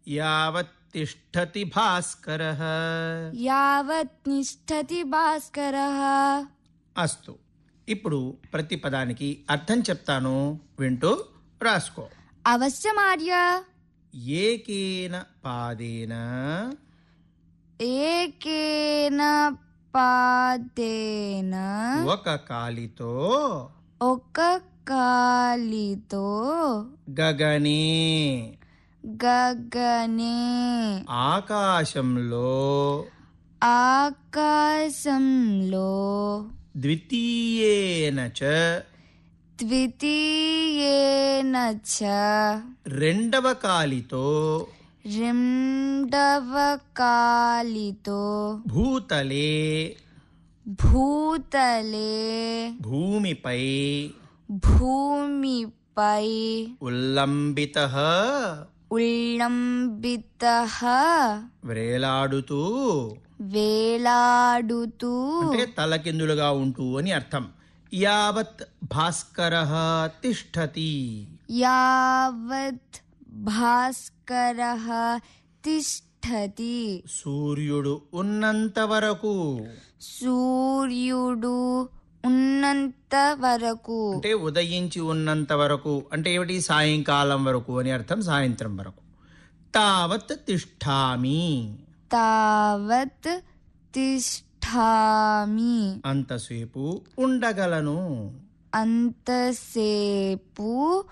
యావత్ తిష్టతి భాస్కరః యావత్ నిష్ఠతి భాస్కరः అస్తు ఇప్పుడు ప్రతి పదానికి అర్థం చెప్తాను వింటూ రాసుకో అవశ్యమార్య ఏకేన పాదేన ఏకేన పాదేన ఒక కాలితో ఒక కాలితో గగనే గగనే ఆకాశంలో ఆకాశంలో ద్వితీయేన చ ద్వితీయేన చ రెండవ కాలితో రెండవ కాలితో భూతలే భూతలే భూమిపై భూమిపై ఉల్లంబిత ఉల్లంబిత వ్రేలాడుతూ వేలాడుతూ అంటే తలకిందులుగా ఉంటూ అని అర్థం యావత్ భాస్కర తిష్టతి యావత్ భాస్కర తిష్టతి సూర్యుడు ఉన్నంత వరకు సూర్యుడు ఉన్నంత వరకు అంటే ఉదయించి ఉన్నంత వరకు అంటే ఏమిటి సాయంకాలం వరకు అని అర్థం సాయంత్రం వరకు తావత్ తిష్టామి తావత్ తిష్టామి అంతసేపు ఉండగలను అంతసేపు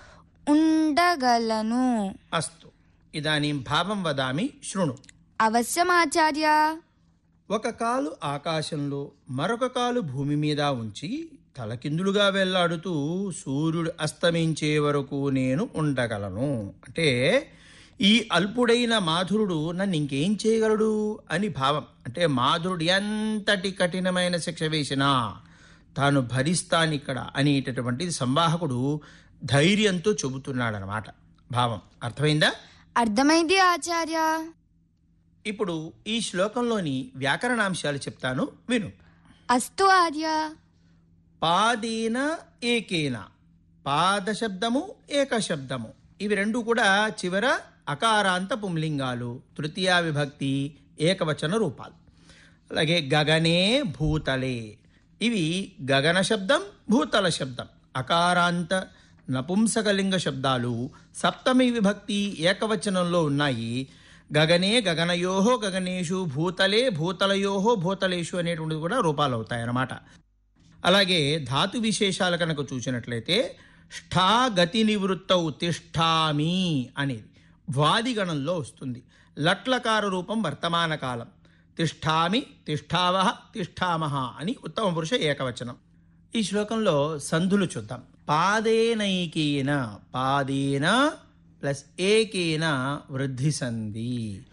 ఉండగలను అస్తు ఇదానీం భావం వదామి శృణు అవశ్యమాచార్య ఒక కాలు ఆకాశంలో మరొక కాలు భూమి మీద ఉంచి తలకిందులుగా వెళ్లాడుతూ సూర్యుడు అస్తమించే వరకు నేను ఉండగలను అంటే ఈ అల్పుడైన మాధురుడు నన్ను ఇంకేం చేయగలడు అని భావం అంటే మాధురుడు ఎంతటి కఠినమైన శిక్ష వేసినా తాను భరిస్తానిక్కడ అనేటటువంటిది సంవాహకుడు ధైర్యంతో చెబుతున్నాడనమాట భావం అర్థమైందా అర్థమైంది ఆచార్య ఇప్పుడు ఈ శ్లోకంలోని వ్యాకరణాంశాలు చెప్తాను విను అస్తు ఆర్య పాదేన ఏకేన పాద శబ్దము ఏక శబ్దము ఇవి రెండు కూడా చివర అకారాంత పుంలింగాలు తృతీయ విభక్తి ఏకవచన రూపాలు అలాగే గగనే భూతలే ఇవి గగన శబ్దం భూతల శబ్దం అకారాంత నపుంసకలింగ శబ్దాలు సప్తమి విభక్తి ఏకవచనంలో ఉన్నాయి గగనే గగనయోహో గగనేషు భూతలే భూతలయోహో భూతలేషు అనేటువంటిది కూడా రూపాలు అవుతాయి అన్నమాట అలాగే ధాతు విశేషాలు కనుక చూసినట్లయితే ష్ఠా గతి నివృత్తౌ తిష్ఠామి అనేది వాదిగణంలో వస్తుంది లట్లకార రూపం వర్తమాన కాలం తిష్ఠామి తిష్ఠావహ తిష్ఠామహ అని ఉత్తమ పురుష ఏకవచనం ఈ శ్లోకంలో సంధులు చూద్దాం పాదేనైకేన పాదేన ప్లస్ ఏకేన వృద్ధి సంధి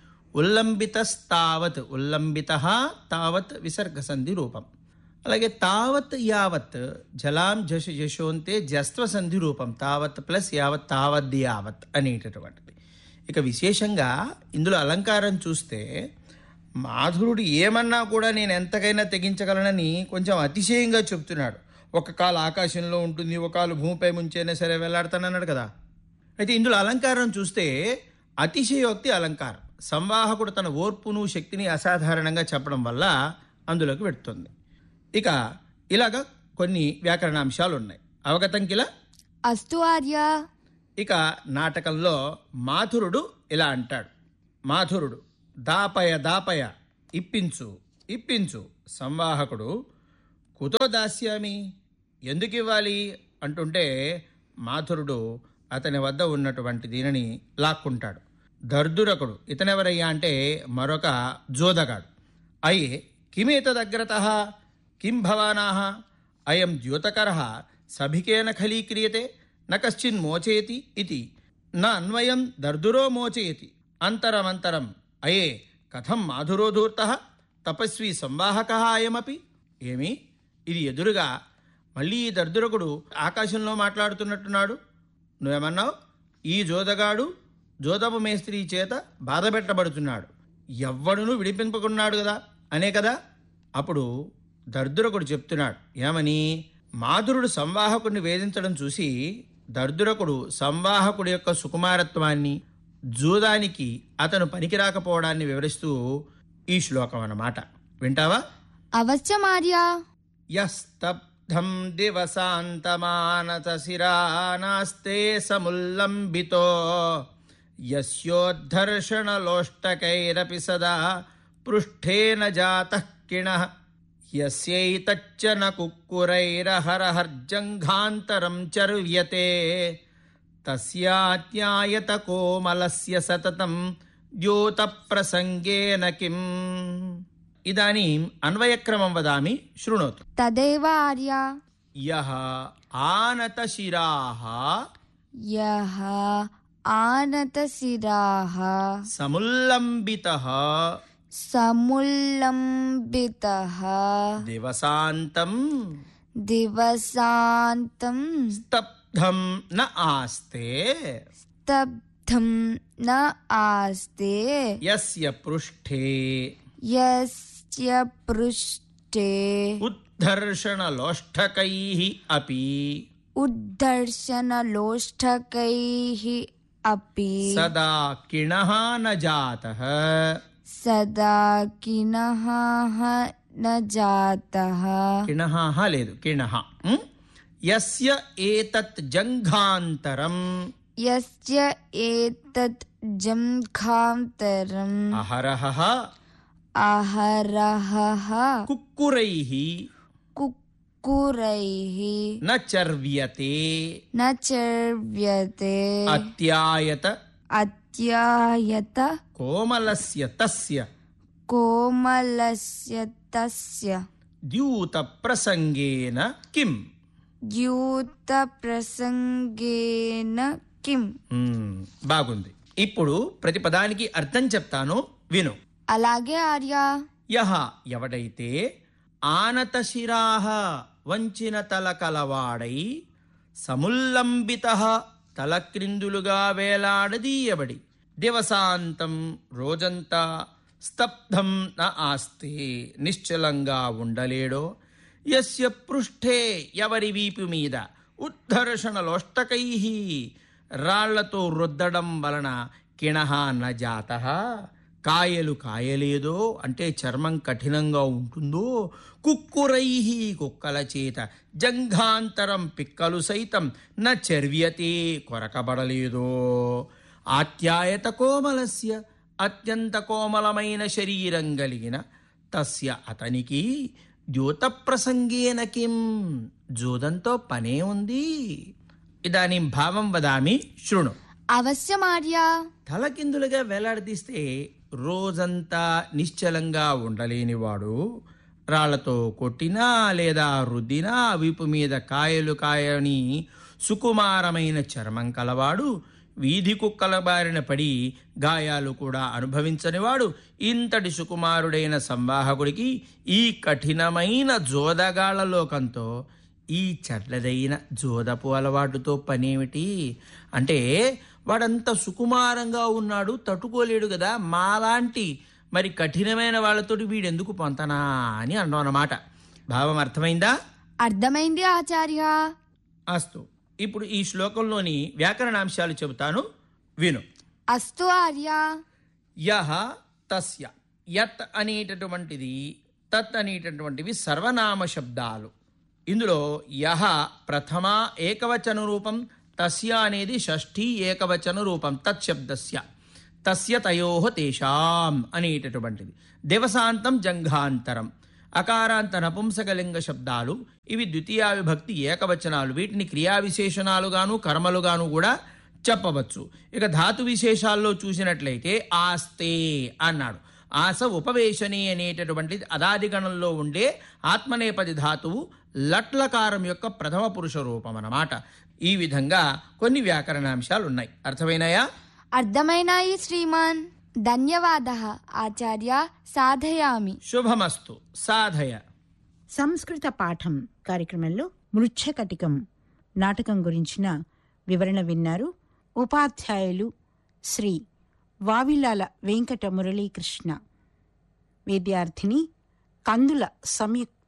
ఉల్లంబితస్తావత్ ఉల్లంబిత తావత్ విసర్గ సంధి రూపం అలాగే తావత్ యావత్ జలాం జష జశోంతే జస్త్వ సంధి రూపం తావత్ ప్లస్ యావత్ తావద్ యావత్ అనేటటువంటిది ఇక విశేషంగా ఇందులో అలంకారం చూస్తే మాధురుడు ఏమన్నా కూడా నేను ఎంతకైనా తెగించగలనని కొంచెం అతిశయంగా చెప్తున్నాడు ఒక కాలు ఆకాశంలో ఉంటుంది ఒక కాలు భూమిపై ముంచైనా సరే వెళ్లాడతానన్నాడు కదా అయితే ఇందులో అలంకారం చూస్తే అతిశయోక్తి అలంకారం సంవాహకుడు తన ఓర్పును శక్తిని అసాధారణంగా చెప్పడం వల్ల అందులోకి పెడుతుంది ఇక ఇలాగ కొన్ని వ్యాకరణాంశాలు ఉన్నాయి అవగతం కిలా అస్తు ఆర్య ఇక నాటకంలో మాధురుడు ఇలా అంటాడు మాధురుడు దాపయ దాపయ ఇప్పించు ఇప్పించు సంవాహకుడు కుతో దాస్యామి ఎందుకు ఇవ్వాలి అంటుంటే మాధురుడు అతని వద్ద ఉన్నటువంటి దీనిని లాక్కుంటాడు దర్దురకుడు ఇతనెవరయ్యా అంటే మరొక జోదగాడు అయే కిమేతదగ్రత కిం భవానాహ అయం ద్యోతకర సభికేన ఖలీక్రియతే న కశ్చిన్ మోచేతి ఇది న అన్వయం దర్దురో మోచయతి అంతరమంతరం అయే కథం మాధురో ధూర్త తపస్వి సంవాహక అయమపి ఏమి ఇది ఎదురుగా మళ్ళీ ఈ దర్దురకుడు ఆకాశంలో మాట్లాడుతున్నట్టున్నాడు నువ్వేమన్నావు ఈ జోదగాడు జోదపు మేస్త్రి చేత బాధపెట్టబడుతున్నాడు ఎవ్వడును విడిపింపకున్నాడు కదా అనే కదా అప్పుడు దర్దురకుడు చెప్తున్నాడు ఏమని మాధురుడు సంవాహకుడిని వేధించడం చూసి దర్దురకుడు సంవాహకుడి యొక్క సుకుమారత్వాన్ని జూదానికి అతను పనికిరాకపోవడాన్ని వివరిస్తూ ఈ శ్లోకం అన్నమాట వింటావా అవశ్యమార్య యస్తబ్ధం దివసాంతమానతశిరా నాస్తే సముల్లంబితో యస్యోద్ధర్షణలోష్టకైరపి సదా పృష్ఠేన జాతః కిణః యస్యైతచ్చ న కుక్కురైరహరహర్జంఘాంతరం చర్వ్యతే తస్యాజ్ఞాయత కోమలస్య సతతం ద్యోతప్రసంగేన కిం ఇదానీం అన్వయక్రమం వదామి శృణోతు తదేవ ఆర్య యః ఆనతశిరాः యః ఆనతశిరాः సముల్లంబితः సముల్లంబితः దివసాంతం దివసాంతం స్తబ్ధం న ఆస్తే స్తబ్ధం న ఆస్తే యస్య పృష్ఠే యస్య పృష్ఠే ఉద్ధర్షణలోష్ఠకైః అపి ఉద్దర్శనలోష్ఠకైः अपि సదా కిణः న జాతः సదా కినః న జాతः కిణः లేదు కిణः ఉం? యస్య ఏతత్ జంఘాంతరం యస్య ఏతత్ జంఘాంతరం అహరహ అహరహః కుక్కురైః కుక్కురైः న చర్వ్యతే న చర్వ్యతే అత్యాయత అత్యాయత కోమలస్య తస్య కోమలస్య తస్య ద్యూత ప్రసంగేన కిం ద్యూత ప్రసంగేన కిం మ్మ్, బాగుంది ఇప్పుడు ప్రతి పదానికి అర్థం చెప్తాను విను అలాగే ఆర్య యహ ఎవడైతే ఆనతశిరాహ వంచిన తల కలవాడై సముల్లంబిత తలక్రిందులుగా వేలాడదీయబడి దివసాంతం రోజంతా స్తబ్ధం న ఆస్తే నిశ్చలంగా ఉండలేడో యస్య పృష్ఠే ఎవరి వీపు మీద ఉద్ధర్షణలోష్టకై రాళ్లతో రుద్దడం వలన కిణహ న జాత కాయలు కాయలేదో అంటే చర్మం కఠినంగా ఉంటుందో కుక్కురై కుక్కల చేత జంఘాంతరం పిక్కలు సైతం న చర్వ్యతే కొరకబడలేదో ఆత్యాయత కోమలస్య అత్యంత కోమలమైన శరీరం కలిగిన తస్య అతనికి ద్యూత ప్రసంగేన కిం జూదంతో పనే ఉంది ఇదానీ భావం వదామి శృణు అవశ్యమార్య తలకిందులుగా వేలాడదీస్తే రోజంతా నిశ్చలంగా ఉండలేనివాడు రాళ్లతో కొట్టినా లేదా రుద్దినా వీపు మీద కాయలు కాయని సుకుమారమైన చర్మం కలవాడు వీధి కుక్కల బారిన పడి గాయాలు కూడా అనుభవించనివాడు ఇంతటి సుకుమారుడైన సంవాహకుడికి ఈ కఠినమైన జోదగాళ్ల లోకంతో ఈ చెడ్లదైన జోదపు అలవాటుతో పనేమిటి అంటే వాడంత సుకుమారంగా ఉన్నాడు తట్టుకోలేడు కదా మాలాంటి మరి కఠినమైన వాళ్ళతోటి వీడెందుకు పొంతనా అని అన్నాం అన్నమాట భావం అర్థమైందా అర్థమైంది ఆచార్య అస్తు ఇప్పుడు ఈ శ్లోకంలోని వ్యాకరణాంశాలు చెబుతాను విను అస్తు ఆర్య యహ తస్య యత్ అనేటటువంటిది తత్ అనేటటువంటివి సర్వనామ శబ్దాలు ఇందులో యహ ప్రథమ ఏకవచన రూపం తస్య అనేది షష్ఠీ ఏకవచన రూపం తత్ శబ్దస్య తస్య తయో తేషాం అనేటటువంటిది దేవసాంతం జంఘాంతరం అకారాంత నపుంసకలింగ శబ్దాలు ఇవి ద్వితీయ విభక్తి ఏకవచనాలు వీటిని క్రియా విశేషణాలుగాను కర్మలుగాను కూడా చెప్పవచ్చు ఇక ధాతు విశేషాల్లో చూసినట్లయితే ఆస్తే అన్నాడు ఆస ఉపవేశని అనేటటువంటి అదాదిగణంలో ఉండే ఆత్మనేపది ధాతువు లట్లకారం యొక్క ప్రథమ పురుష రూపం అన్నమాట ఈ విధంగా కొన్ని వ్యాకరణాంశాలు ఉన్నాయి అర్థమైనాయా అర్థమైనాయి శ్రీమాన్ ధన్యవాద ఆచార్య సాధయామి శుభమస్తు సాధయ సంస్కృత పాఠం కార్యక్రమంలో మృచ్ఛకటికం నాటకం గురించిన వివరణ విన్నారు ఉపాధ్యాయులు శ్రీ వావిలాల వెంకట మురళీకృష్ణ విద్యార్థిని కందుల సంయుక్త